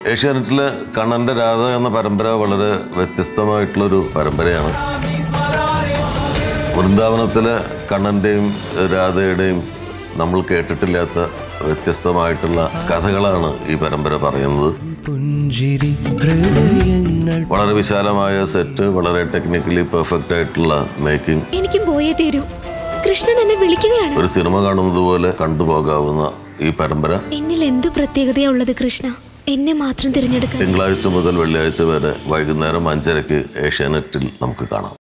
ഏഷ്യാനെറ്റിലെ കണ്ണന്റെ രാധ എന്ന പരമ്പര വളരെ വ്യത്യസ്തമായിട്ടുള്ളൊരു പരമ്പരയാണ് വൃന്ദാവനത്തിലെ കണ്ണന്റെയും രാധയുടെയും നമ്മൾ കേട്ടിട്ടില്ലാത്ത വ്യത്യസ്തമായിട്ടുള്ള കഥകളാണ് ഈ പരമ്പര പറയുന്നത് പുഞ്ചിരി ഹൃദയങ്ങൾ വളരെ വിശാലമായ സെറ്റ് വളരെ ടെക്നിക്കലി പെർഫെക്റ്റ് ആയിട്ടുള്ള മേക്കിംഗ് എനിക്കും പോയേ തീരൂ കൃഷ്ണൻ എന്നെ വിളിക്കുകയാണ് ഒരു സിനിമ കാണുന്നത് പോലെ കണ്ടുപോകാവുന്ന ഈ പരമ്പര എന്നിൽ എന്ത് പ്രത്യേകതയാ ഉള്ളത് കൃഷ്ണ എന്നെ മാത്രം തിരഞ്ഞെടുക്കാൻ തിങ്കളാഴ്ച മുതൽ വെള്ളിയാഴ്ച വരെ വൈകുന്നേരം അഞ്ചരയ്ക്ക് ഏഷ്യാനെറ്റിൽ നമുക്ക് കാണാം